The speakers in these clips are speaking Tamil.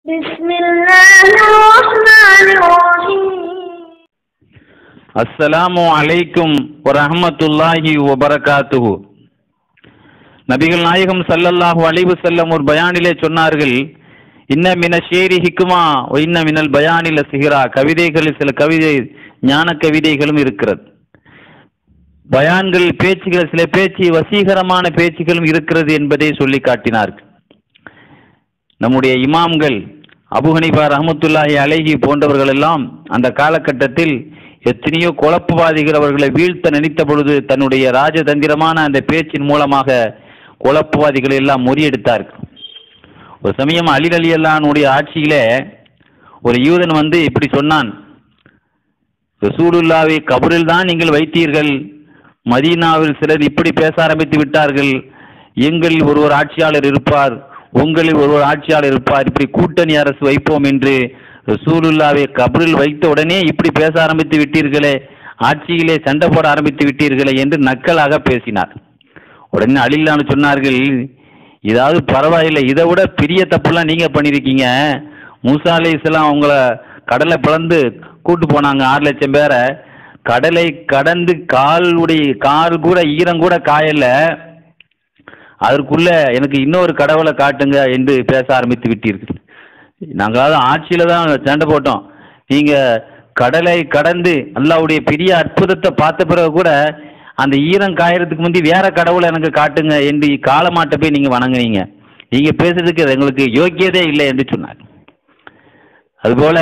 بسم الله الرحمن الرحيم அஸ்ஸலாமு அலைக்கும் வரஹ்மத்துல்லாஹி வபரகாத்துஹு நபிகள் நாயகம் ஸல்லல்லாஹு அலைஹி வஸல்லம் ஒரு பயானிலே சொன்னார்கள் இன்ன மின ஷேரி ஹிக்மா ஒ இன்ன மினல் பயானில சிஹ்ரா கவிதைகளில் சில கவிதை ஞான கவிதைகளும் இருக்கிறது பயான்கள் பேச்சுகள் சில பேச்சு வசீகரமான பேச்சுகளும் இருக்கிறது என்பதை சொல்லி காட்டினார்கள் நம்முடைய இமாம்கள் அபு ஹனீஃபா ரஹமத்துல்லாஹி அலைஹி போன்றவர்கள் எல்லாம் அந்த காலகட்டத்தில் எத்தனையோ குழப்பவாதிகள் அவர்களை வீழ்த்த நினைத்த பொழுது தன்னுடைய ராஜதந்திரமான அந்த பேச்சின் மூலமாக குழப்பவாதிகளை எல்லாம் முறியெடுத்தார்கள் ஒரு சமயம் அலி அலி அல்லானுடைய ஆட்சியிலே ஒரு யூதன் வந்து இப்படி சொன்னான் ரசூலுல்லாவை கபரில் தான் நீங்கள் வைத்தீர்கள் மதீனாவில் சிலர் இப்படி பேச ஆரம்பித்து விட்டார்கள் எங்களில் ஒருவர் ஆட்சியாளர் இருப்பார் உங்களில் ஒருவர் ஆட்சியாளர் இருப்பார் இப்படி கூட்டணி அரசு வைப்போம் என்று ரசூலுல்லாவை கபரில் வைத்த உடனே இப்படி பேச ஆரம்பித்து விட்டீர்களே ஆட்சியிலே சண்டை போட ஆரம்பித்து விட்டீர்களே என்று நக்கலாக பேசினார் உடனே அலில்லான்னு சொன்னார்கள் இதாவது பரவாயில்லை இதை விட பெரிய தப்புலாம் நீங்க பண்ணியிருக்கீங்க மூசா அலி இஸ்லாம் உங்களை கடலை பிளந்து கூட்டு போனாங்க ஆறு லட்சம் பேரை கடலை கடந்து காலுடைய கால் கூட ஈரம் கூட காயல அதற்குள்ள எனக்கு இன்னொரு கடவுளை காட்டுங்க என்று பேச ஆரம்பித்து விட்டீர்கள் நாங்களாவது ஆட்சியில தான் சண்டை போட்டோம் நீங்க கடலை கடந்து அல்லாவுடைய பெரிய அற்புதத்தை பார்த்த பிறகு கூட அந்த ஈரம் காயறதுக்கு முந்தி வேற கடவுளை எனக்கு காட்டுங்க என்று காலமாட்ட போய் நீங்க வணங்குனீங்க நீங்க பேசுறதுக்கு எங்களுக்கு யோக்கியதே இல்லை என்று சொன்னார் அதுபோல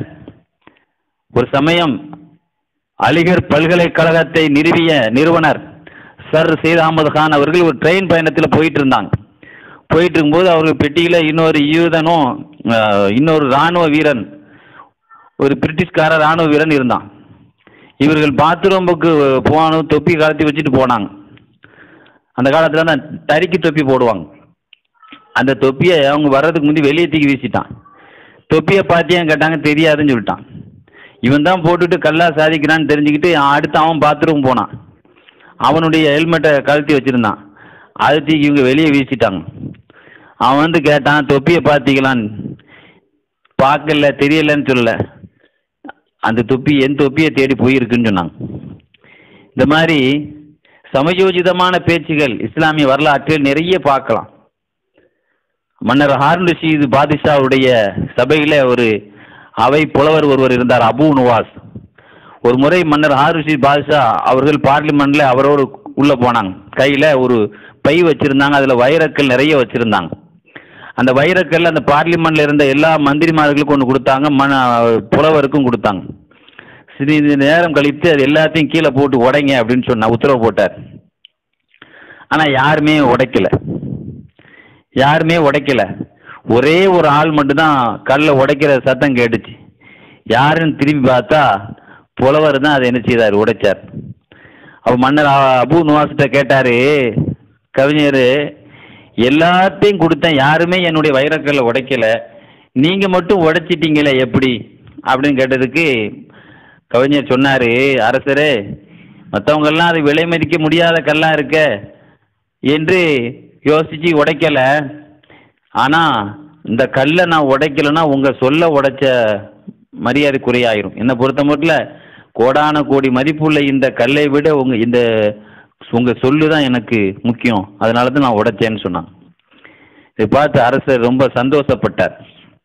ஒரு சமயம் அலிகர் பல்கலைக்கழகத்தை நிறுவிய நிறுவனர் சர் சையத் அகமது கான் அவர்கள் ஒரு ட்ரெயின் பயணத்தில் போயிட்டு இருந்தாங்க போயிட்டு இருக்கும்போது அவர்கள் பெட்டியில் இன்னொரு யூதனும் அஹ், இன்னொரு இராணுவ வீரன் ஒரு பிரிட்டிஷ்கார இராணுவ வீரன் இருந்தான் இவர்கள் பாத்ரூமுக்கு போகணும் தொப்பி கலத்தி வச்சுட்டு போனாங்க அந்த காலத்தில் தான் தறிக்கு தொப்பி போடுவாங்க அந்த தொப்பியை அவங்க வர்றதுக்கு முந்தி வெளியே தூக்கி வீசிட்டான் தொப்பியை பார்த்தியான்னு கேட்டாங்க தெரியாதுன்னு சொல்லிட்டான் இவன் தான் போட்டுட்டு கல்லா சாதிக்கிறான்னு தெரிஞ்சுக்கிட்டு அடுத்து அவன் பாத்ரூம் போனான் அவனுடைய ஹெல்மெட்டை கழட்டி வச்சுருந்தான் அதை தூக்கி இவங்க வெளியே வீசிட்டாங்க அவன் வந்து கேட்டான் தொப்பியை பார்த்தீங்களான்னு பார்க்கல தெரியலன்னு சொல்லல அந்த தொப்பி என் தொப்பியை தேடி போயிருக்குன்னு சொன்னாங்க இந்த மாதிரி சமயோஜிதமான பேச்சுகள் இஸ்லாமிய வரலாற்றில் நிறைய பார்க்கலாம் மன்னர் ஹார்ன் ரஷீது பாதிஷாவுடைய சபையில் ஒரு அவை புலவர் ஒருவர் இருந்தார் அபு நுவாஸ் ஒரு முறை மன்னர் ஹார் ரஷீத் பாதுஷா அவர்கள் பார்லிமெண்ட்ல அவரோடு உள்ள போனாங்க கையில ஒரு பை வச்சிருந்தாங்க அதுல வைரக்கல் நிறைய வச்சிருந்தாங்க அந்த வைரக்கல் அந்த பார்லிமெண்ட்ல இருந்த எல்லா மந்திரிமார்களுக்கும் ஒன்று கொடுத்தாங்க மன புலவருக்கும் கொடுத்தாங்க சிறிது நேரம் கழித்து அது எல்லாத்தையும் கீழே போட்டு உடைங்க அப்படின்னு சொன்ன உத்தரவு போட்டார் ஆனா யாருமே உடைக்கல யாருமே உடைக்கல ஒரே ஒரு ஆள் மட்டும்தான் கல்லை உடைக்கிற சத்தம் கேட்டுச்சு யாருன்னு திரும்பி பார்த்தா புலவர் தான் அதை என்ன செய்தார் உடைச்சார் அப்போ மன்னர் அ- அபு நுவாஸ்கிட்ட கேட்டாரு கவிஞர் எல்லாத்தையும் கொடுத்தேன் யாருமே என்னுடைய வைரக்கல்லை உடைக்கல நீங்க மட்டும் உடைச்சிட்டீங்களே எப்படி அப்படின்னு கேட்டதுக்கு கவிஞர் சொன்னாரு அரசரே மற்றவங்கெல்லாம் அது விலை மதிக்க முடியாத கல்லா இருக்க என்று யோசிச்சு உடைக்கல ஆனா இந்த கல்லை நான் உடைக்கலைன்னா உங்க சொல்ல உடைச்ச மரியாதை குறையாயிரும் என்னை பொறுத்த மட்டும் கோடான கோடி மதிப்புள்ள இந்த கல்லை விட உங்க இந்த உங்க சொல்லு தான் எனக்கு முக்கியம் அதனால தான் நான் உடைச்சேன்னு சொன்னான் இதை பார்த்து அரசர் ரொம்ப சந்தோஷப்பட்டார்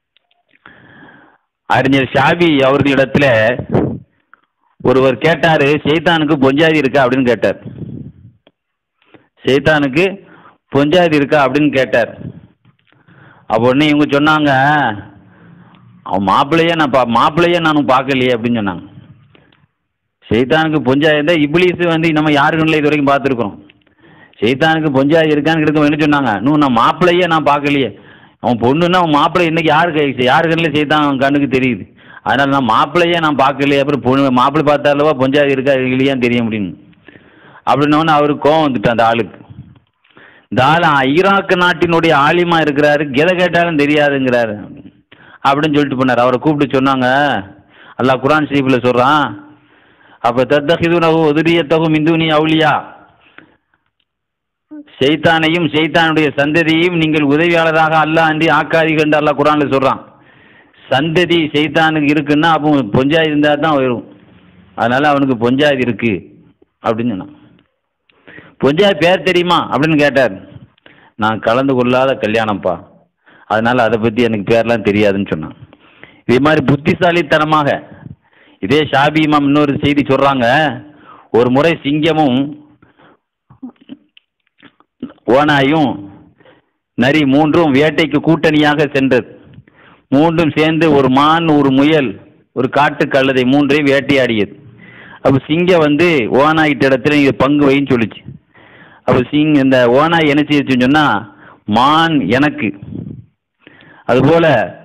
அறிஞர் ஷாபி அவர்களிடத்துல ஒருவர் கேட்டாரு செய்தானுக்கு பொஞ்சாதி இருக்கா அப்படின்னு கேட்டார் செய்தானுக்கு பொஞ்சாதி இருக்கா அப்படின்னு கேட்டார் அப்போ உடனே இவங்க சொன்னாங்க அவன் மாப்பிள்ளையே நான் பா மாப்பிள்ளையே நானும் பார்க்கலையே அப்படின்னு சொன்னாங்க செய்தானுக்கு பொஞ்சாதி இருந்தால் இப்ளீஸ் வந்து நம்ம யாரு கண்ணில் இது வரைக்கும் பார்த்துருக்குறோம் செய்தானுக்கு பொஞ்சாதி இருக்கான்னு கிடக்கும் என்ன சொன்னாங்க இன்னும் நான் மாப்பிள்ளையே நான் பார்க்கலையே அவன் பொண்ணுன்னா அவன் மாப்பிள்ளை இன்னைக்கு யாரு கை யாரு கண்ணில் செய்தான் அவன் கண்ணுக்கு தெரியுது அதனால நான் மாப்பிள்ளையே நான் பார்க்கலையே அப்புறம் பொண்ணு மாப்பிள்ளை பார்த்தாலவா பொஞ்சாதி இருக்கா இல்லையான்னு தெரியும் அப்படின்னு அப்படின்னோடனே அவருக்கு கோவம் வந்துட்டு அந்த ஆளுக்கு இந்த ஆள் ஈராக் நாட்டினுடைய ஆலிமா இருக்கிறாரு எதை கேட்டாலும் தெரியாதுங்கிறாரு அப்படின்னு சொல்லிட்டு போனார் அவரை கூப்பிட்டு சொன்னாங்க அல்லாஹ் குரான் ஷரீஃபில் சொல்கிறான் அப்போ தத்தஹிதுனஹு உதுரியத்தகு மிந்துனி அவுலியா ஷைத்தானையும் ஷைத்தானுடைய சந்ததியையும் நீங்கள் உதவியாளராக அல்லாஹ் அன்றி ஆக்காதீர்கள் என்று அல்லாஹ் குரானில் சொல்கிறான் சந்ததி செய்தானுக்கு இருக்குன்னா அப்போ பொஞ்சாதி இருந்தால் தான் வரும் அதனால் அவனுக்கு பொஞ்சாதி இருக்கு அப்படின்னு சொன்னான் பொஞ்சாதி பேர் தெரியுமா அப்படின்னு கேட்டார் நான் கலந்து கொள்ளாத கல்யாணம்ப்பா அதனால் அதை பற்றி எனக்கு பேர்லாம் தெரியாதுன்னு சொன்னான் இதே மாதிரி புத்திசாலித்தனமாக இதே ஷாபி இமாம் இன்னொரு செய்தி சொல்கிறாங்க ஒரு முறை சிங்கமும் ஓனாயும் நரி மூன்றும் வேட்டைக்கு கூட்டணியாக சென்றது மூன்றும் சேர்ந்து ஒரு மான் ஒரு முயல் ஒரு காட்டு கழுதை மூன்றையும் வேட்டையாடியது அப்போ சிங்கம் வந்து ஓனாயிட்ட இடத்துல இது பங்கு வைன்னு சொல்லுச்சு அப்போ சிங் இந்த ஓனாய் என்ன செய்யுச்சுன்னு சொன்னால் மான் எனக்கு அதுபோல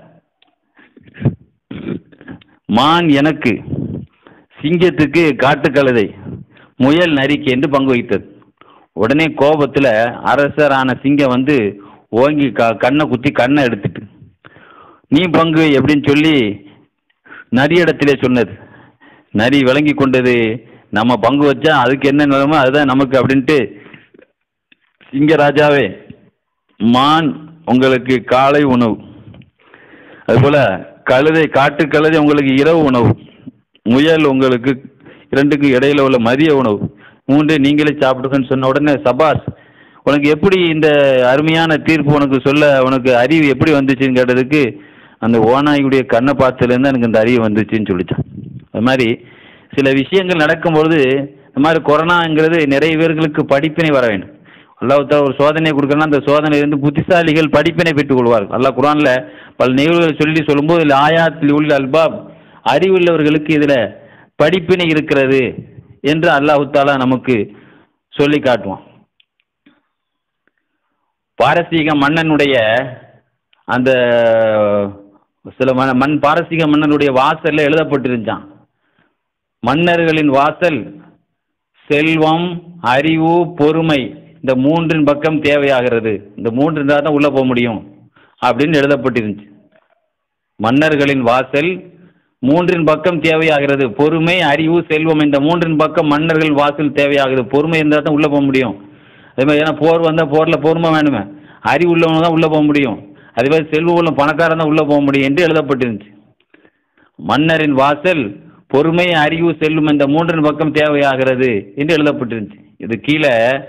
மான் எனக்கு சிங்கத்துக்கு காட்டுக்கழுதை முயல் நரிக்கு என்று பங்கு வைத்தது உடனே கோபத்தில் அரசரான சிங்கம் வந்து ஓங்கி க கண்ணை குத்தி கண்ணை எடுத்துட்டு நீ பங்கு வை அப்படின்னு சொல்லி நரியிடத்திலே சொன்னது நரி விளங்கி கொண்டது நம்ம பங்கு வச்சா அதுக்கு என்ன நிலைமோ அதுதான் நமக்கு அப்படின்ட்டு சிங்கராஜாவே மான் உங்களுக்கு காலை உணவு அதுபோல் கழுதை காட்டு கழுதை உங்களுக்கு இரவு உணவு முயல் உங்களுக்கு இரண்டுக்கு இடையில உள்ள மதிய உணவு மூன்று நீங்களே சாப்பிடுங்கன்னு சொன்ன உடனே சபாஸ் உனக்கு எப்படி இந்த அருமையான தீர்ப்பு உனக்கு சொல்ல உனக்கு அறிவு எப்படி வந்துச்சுன்னு கேட்டதுக்கு அந்த ஓநாயுடைய கண்ணை பார்த்ததுலேருந்து எனக்கு இந்த அறிவு வந்துச்சுன்னு சொல்லிச்சான் அது மாதிரி சில விஷயங்கள் நடக்கும்பொழுது இந்த மாதிரி கொரோனாங்கிறது நிறைய பேர்களுக்கு படிப்பினை வர வேண்டும் அல்லாஹ் ஒரு சோதனையை கொடுக்குறனா அந்த சோதனையிலிருந்து புத்திசாலிகள் படிப்பினை பெற்றுக் கொள்வார்கள் அல்லாஹ் குரானில் பல நிகழ்வுகளை சொல்லி சொல்லும்போது இதில் ஆயாத்தில் உள்ள அல்பாப் அறிவுள்ளவர்களுக்கு இதில் படிப்பினை இருக்கிறது என்று அல்லாஹு தாலா நமக்கு சொல்லி காட்டுவான் பாரசீக மன்னனுடைய அந்த சில மண் மண் பாரசீக மன்னனுடைய வாசல்ல எழுதப்பட்டிருந்தான் மன்னர்களின் வாசல் செல்வம் அறிவு பொறுமை இந்த மூன்றின் பக்கம் தேவையாகிறது இந்த மூன்று இருந்தால் தான் உள்ளே போக முடியும் அப்படின்னு எழுதப்பட்டிருந்துச்சு மன்னர்களின் வாசல் மூன்றின் பக்கம் தேவையாகிறது பொறுமை அறிவு செல்வம் இந்த மூன்றின் பக்கம் மன்னர்கள் வாசல் தேவையாகிறது பொறுமை இருந்தால் தான் உள்ளே போக முடியும் அதே மாதிரி ஏன்னா போர் வந்தால் போரில் பொறுமை வேணுமே அறிவு உள்ளவங்க தான் உள்ளே போக முடியும் அதே மாதிரி செல்வம் உள்ள பணக்காரன் தான் உள்ளே போக முடியும் என்று எழுதப்பட்டிருந்துச்சு மன்னரின் வாசல் பொறுமை அறிவு செல்லும் இந்த மூன்றின் பக்கம் தேவையாகிறது என்று எழுதப்பட்டிருந்துச்சு இது கீழே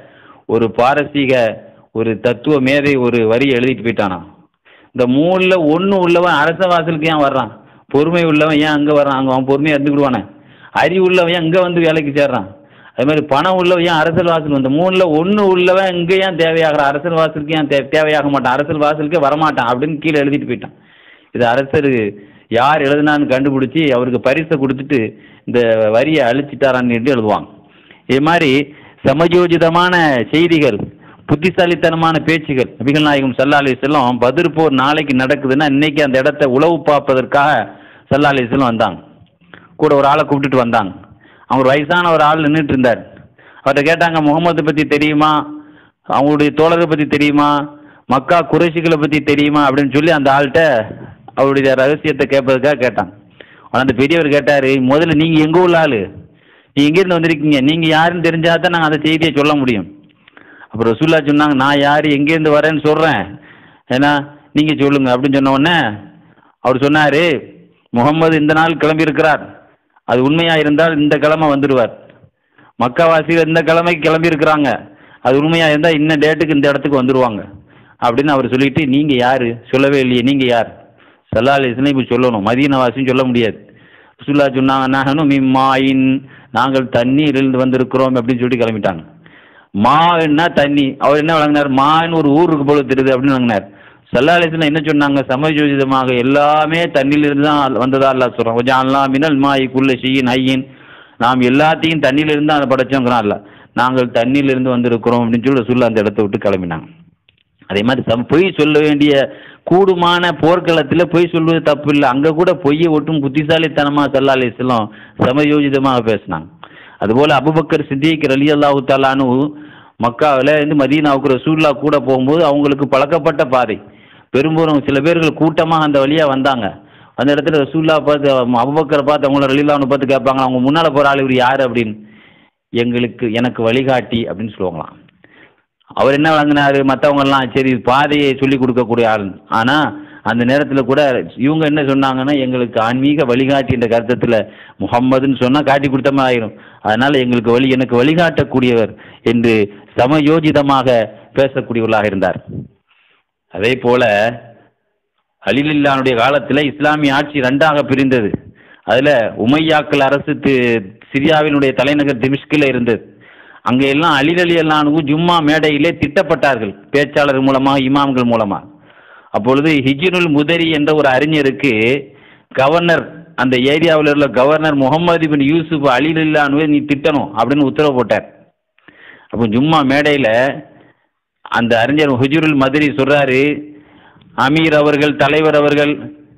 ஒரு பாரசீக ஒரு தத்துவ மேதை ஒரு வரி எழுதிட்டு போயிட்டானா இந்த மூணில் ஒன்று உள்ளவன் அரச வாசலுக்கு ஏன் வர்றான் பொறுமை உள்ளவன் ஏன் அங்கே வர்றான் அங்கே அவன் பொறுமையாக இருந்துக்கிடுவானே அறிவு உள்ளவன் ஏன் இங்கே வந்து வேலைக்கு சேர்றான் அது மாதிரி பணம் உள்ளவன் ஏன் அரசல் வாசல் வந்து மூணில் ஒன்று உள்ளவன் இங்கே ஏன் தேவையாகிறான் அரசல் வாசலுக்கு ஏன் தே தேவையாக மாட்டான் அரசல் வாசலுக்கே வரமாட்டான் அப்படின்னு கீழே எழுதிட்டு போயிட்டான் இது அரசர் யார் எழுதுனான்னு கண்டுபிடிச்சி அவருக்கு பரிசை கொடுத்துட்டு இந்த வரியை அழிச்சிட்டாரான்னு எழுதுவாங்க இது மாதிரி சமயோஜிதமான செய்திகள் புத்திசாலித்தனமான பேச்சுகள் நபிகள் நாயகம் சல்லா அலி செல்லம் பதிர் போர் நாளைக்கு நடக்குதுன்னா இன்னைக்கு அந்த இடத்த உளவு பார்ப்பதற்காக சல்லா அலி செல்லம் வந்தாங்க கூட ஒரு ஆளை கூப்பிட்டுட்டு வந்தாங்க அவங்க ஒரு வயசான ஒரு ஆள் நின்றுட்டு இருந்தார் அவர்கிட்ட கேட்டாங்க முகமது பற்றி தெரியுமா அவங்களுடைய தோழரை பற்றி தெரியுமா மக்கா குறைசிகளை பற்றி தெரியுமா அப்படின்னு சொல்லி அந்த ஆள்கிட்ட அவருடைய ரகசியத்தை கேட்பதுக்காக கேட்டாங்க ஆனால் அந்த பெரியவர் கேட்டார் முதல்ல நீங்கள் எங்கே உள்ள ஆள் நீ எங்கேருந்து வந்திருக்கீங்க நீங்கள் யாருன்னு தெரிஞ்சால் தான் நாங்கள் அந்த செய்தியை சொல்ல முடியும் அப்புறம் ரசூல்லா சொன்னாங்க நான் யார் எங்கேருந்து வரேன்னு சொல்கிறேன் ஏன்னா நீங்கள் சொல்லுங்கள் அப்படின்னு சொன்ன உடனே அவர் சொன்னார் முகம்மது இந்த நாள் கிளம்பியிருக்கிறார் அது உண்மையாக இருந்தால் இந்த கிழமை வந்துடுவார் மக்காவாசிகள் இந்த கிழமைக்கு கிளம்பியிருக்கிறாங்க அது உண்மையாக இருந்தால் இன்ன டேட்டுக்கு இந்த இடத்துக்கு வந்துடுவாங்க அப்படின்னு அவர் சொல்லிட்டு நீங்கள் யார் சொல்லவே இல்லையே நீங்கள் யார் சல்லா அலிஸ்லாம் இப்போ சொல்லணும் மதீனவாசின்னு சொல்ல முடியாது ரசூல்லா சொன்னாங்க நகனும் மிம்மாயின் நாங்கள் தண்ணீரிலிருந்து வந்திருக்கிறோம் அப்படின்னு சொல்லிட்டு கிளம்பிட்டாங்க மான்னா தண்ணி அவர் என்ன வழங்கினார் மான்னு ஒரு ஊருக்கு போல தெரியுது அப்படின்னு வழங்கினார் சல்லா அலிஸ்லாம் என்ன சொன்னாங்க சமயோஜிதமாக எல்லாமே தண்ணியிலிருந்து தான் வந்ததா அல்லா சொல்கிறோம் கொஞ்சம் அல்லா மினல் மாய் குள்ள ஷீயின் ஐயின் நாம் எல்லாத்தையும் தண்ணியிலிருந்து தான் அதை படைச்சோங்கிறோம் அல்ல நாங்கள் தண்ணியிலிருந்து வந்திருக்கிறோம் அப்படின்னு சொல்லி ரசூல்லா அந்த இடத்த விட்டு கிளம்பினாங்க அதே மாதிரி சம் பொய் சொல்ல வேண்டிய கூடுமான போர்க்களத்தில் பொய் சொல்வது தப்பு இல்லை அங்கே கூட பொய்யை ஒட்டும் புத்திசாலித்தனமாக சல்லா அலிஸ்லாம் சமயோஜிதமாக பேசினாங்க அதுபோல் அபுபக்கர் சித்திக் அலி அல்லாஹு தாலானு மக்காவில் இருந்து மதீனாவுக்கு ரசூல்லா கூட போகும்போது அவங்களுக்கு பழக்கப்பட்ட பாதை பெரும்பெரும் சில பேர்கள் கூட்டமாக அந்த வழியாக வந்தாங்க அந்த இடத்துல ரசூல்லா பார்த்து அபுபக்கரை பார்த்து அவங்கள ரலீலாவுன்னு பார்த்து கேட்பாங்க அவங்க முன்னால் போகிற ஆள் இவர் யார் அப்படின்னு எங்களுக்கு எனக்கு வழிகாட்டி அப்படின்னு சொல்லுவாங்களாம் அவர் என்ன வழங்கினாரு மற்றவங்கெல்லாம் சரி பாதையை சொல்லி கொடுக்கக்கூடிய ஆள் ஆனால் அந்த நேரத்தில் கூட இவங்க என்ன சொன்னாங்கன்னா எங்களுக்கு ஆன்மீக வழிகாட்டி என்ற கருத்தத்தில் முகம்மதுன்னு சொன்னால் காட்டி கொடுத்த மாதிரி ஆயிரும் அதனால் எங்களுக்கு வழி எனக்கு வழிகாட்டக்கூடியவர் என்று சமயோஜிதமாக பேசக்கூடியவர்களாக இருந்தார் அதே போல அலிலில்லானுடைய காலத்தில் இஸ்லாமிய ஆட்சி ரெண்டாக பிரிந்தது அதில் உமையாக்கள் அரசு தி- சிரியாவினுடைய தலைநகர் திமிஷ்கில் இருந்தது அங்கே எல்லாம் அலில் அலி அல்லானுக்கும் ஜும்மா மேடையிலே திட்டப்பட்டார்கள் பேச்சாளர் மூலமாக இமாம்கள் மூலமாக அப்பொழுது ஹிஜ்ருல் முதரி என்ற ஒரு அறிஞருக்கு கவர்னர் அந்த ஏரியாவில் உள்ள கவர்னர் முகமது பின் யூசுப் அலில் இல்லானுவை நீ திட்டணும் அப்படின்னு உத்தரவு போட்டார் அப்போ ஜும்மா மேடையில் அந்த அறிஞர் ஹுஜுருல் மதுரி சொல்றாரு அமீர் அவர்கள் தலைவர் அவர்கள்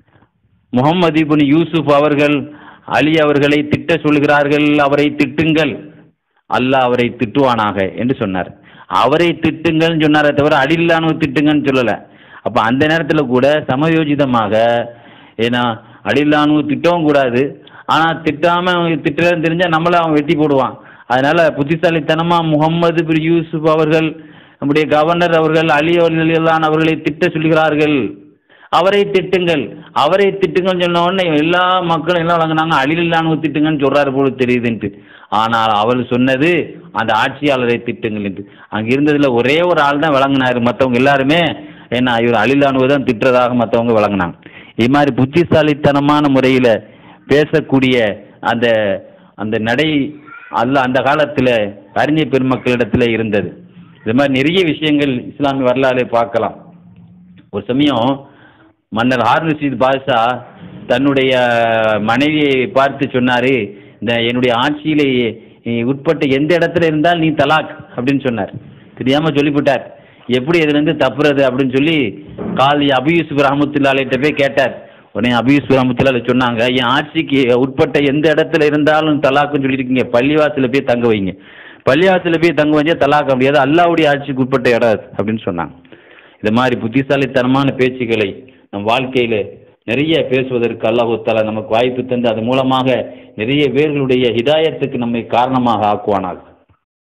முகமது இப்னு யூசுப் அவர்கள் அலி அவர்களை திட்ட சொல்கிறார்கள் அவரை திட்டுங்கள் அல்லாஹ் அவரை திட்டுவானாக என்று சொன்னார் அவரை திட்டுங்கள்னு சொன்னாரே தவிர அலில்லானு திட்டுங்கன்னு சொல்லலை அப்போ அந்த நேரத்தில் கூட சமயோஜிதமாக ஏன்னா அலில்லானு திட்டவும் கூடாது ஆனால் திட்டாமல் அவன் திட்டுறதுன்னு தெரிஞ்சால் நம்மளை அவன் வெட்டி போடுவான் அதனால புத்திசாலித்தனமாக முகம்மது பின் யூசுப் அவர்கள் நம்முடைய கவர்னர் அவர்கள் அலி அவர்கள் அவர்களை திட்ட சொல்கிறார்கள் அவரை திட்டுங்கள் அவரை திட்டுங்கன்னு சொன்ன உடனே எல்லா மக்களும் என்ன வழங்கினாங்க அழிலில்லானு திட்டுங்கன்னு சொல்றாரு போல தெரியுதுன்ட்டு ஆனால் அவள் சொன்னது அந்த ஆட்சியாளரை திட்டுங்கள் என்று அங்கே இருந்ததுல ஒரே ஒரு ஆள் தான் விளங்கினாரு மற்றவங்க எல்லாருமே ஏன்னா இவர் அழிலானுவை தான் திட்டுறதாக மற்றவங்க விளங்கினாங்க இது மாதிரி புத்திசாலித்தனமான முறையில் பேசக்கூடிய அந்த அந்த நடை அல்ல அந்த காலத்தில் அறிஞர் பெருமக்களிடத்தில் இருந்தது இது மாதிரி நிறைய விஷயங்கள் இஸ்லாமிய வரலாறு பார்க்கலாம் ஒரு சமயம் மன்னர் ஹார்ன் ரஷீத் பாஷா தன்னுடைய மனைவியை பார்த்து சொன்னார் இந்த என்னுடைய ஆட்சியில் உட்பட்ட எந்த இடத்துல இருந்தால் நீ தலாக் அப்படின்னு சொன்னார் தெரியாமல் சொல்லிவிட்டார் எப்படி இதுலேருந்து தப்புறது அப்படின்னு சொல்லி கால் அபு யூசுப் ரஹமத்துல்லாலிட்ட போய் கேட்டார் உடனே அபு யூசுப் ரஹமத்துல்லால சொன்னாங்க என் ஆட்சிக்கு உட்பட்ட எந்த இடத்துல இருந்தாலும் தலாக்குன்னு சொல்லியிருக்கீங்க பள்ளிவாசலில் போய் தங்க வைங்க பள்ளிவாசலில் போய் தங்க வச்சா தலாக்க முடியாது அல்லாவுடைய ஆட்சிக்கு உட்பட்ட இடம் அது அப்படின்னு சொன்னாங்க இது மாதிரி புத்திசாலித்தனமான பேச்சுக்களை நம் வாழ்க்கையில் நிறைய பேசுவதற்கு அல்லாஹு தாலா நமக்கு வாய்ப்பு தந்து அது மூலமாக நிறைய பேர்களுடைய ஹிதாயத்துக்கு நம்மை காரணமாக ஆக்குவானாக